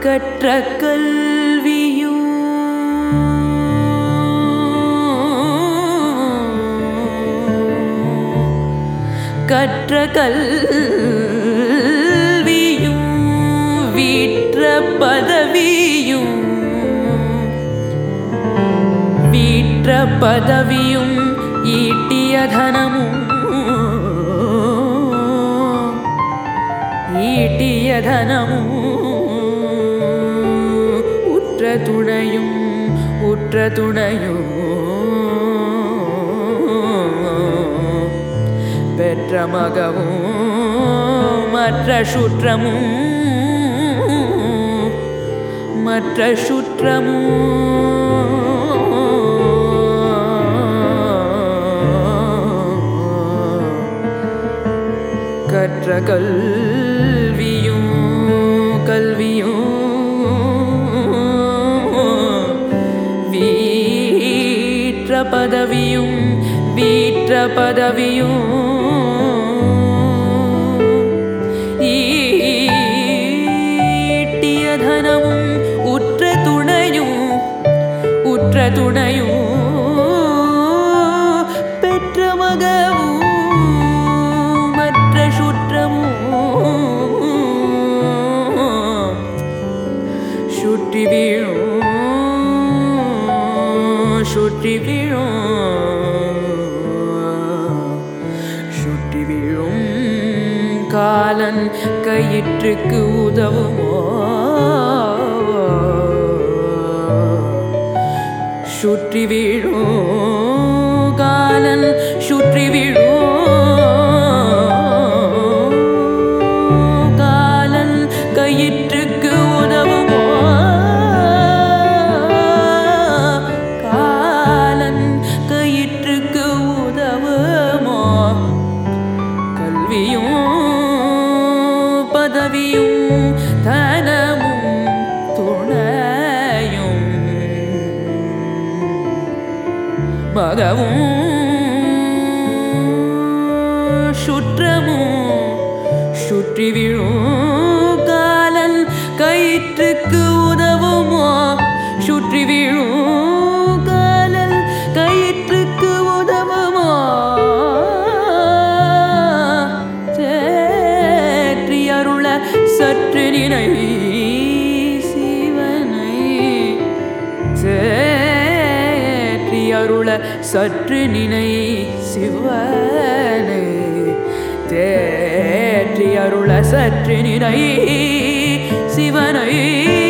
கற்ற கல்வியும் கற்ற கல்வியும் வீற்ற பதவியும் வீற்ற பதவியும் ஈட்டிய தனமும் ஈட்டிய தனமும் உற்ற துணையும் உற்ற துணையும் பெற்ற மகவும் மற்ற சுற்றமும் மற்ற சுற்றமும் கற்ற கல்வியும் கல்வியும் வீற்ற பதவியும் வீற்ற பதவியும் ஈட்டிய தனமும் உற்ற துணையும் உற்ற துணையும் பெற்ற மகவும் மற்ற சுற்றமும் சுற்றி வீழும் சுற்றி வீழும் சுற்றி வீழும் காலன் கயிற்றுக்கு உதவுமோ சுற்றி வீழும் காலன் சுற்றி வீழும் காலன் கயிற்றுக்கு உதவுமோ காலன் கயிற்றுக்கு உதவுமோ கல்வியும் பதவியும் தனமும் துணையும் மகவும் சுற்றமும் சுற்றி விழும் காலன் கயிற்றுக்கு உதவுமோ சுற்றி விழும் காலன் கயிற்றுக்கு உதவுமோ தேற்றி அருள சற்று நினை சிவனை தேற்றி அருள சற்று நினை சிவனை தேற்றி அருள சற்று நினை சிவனை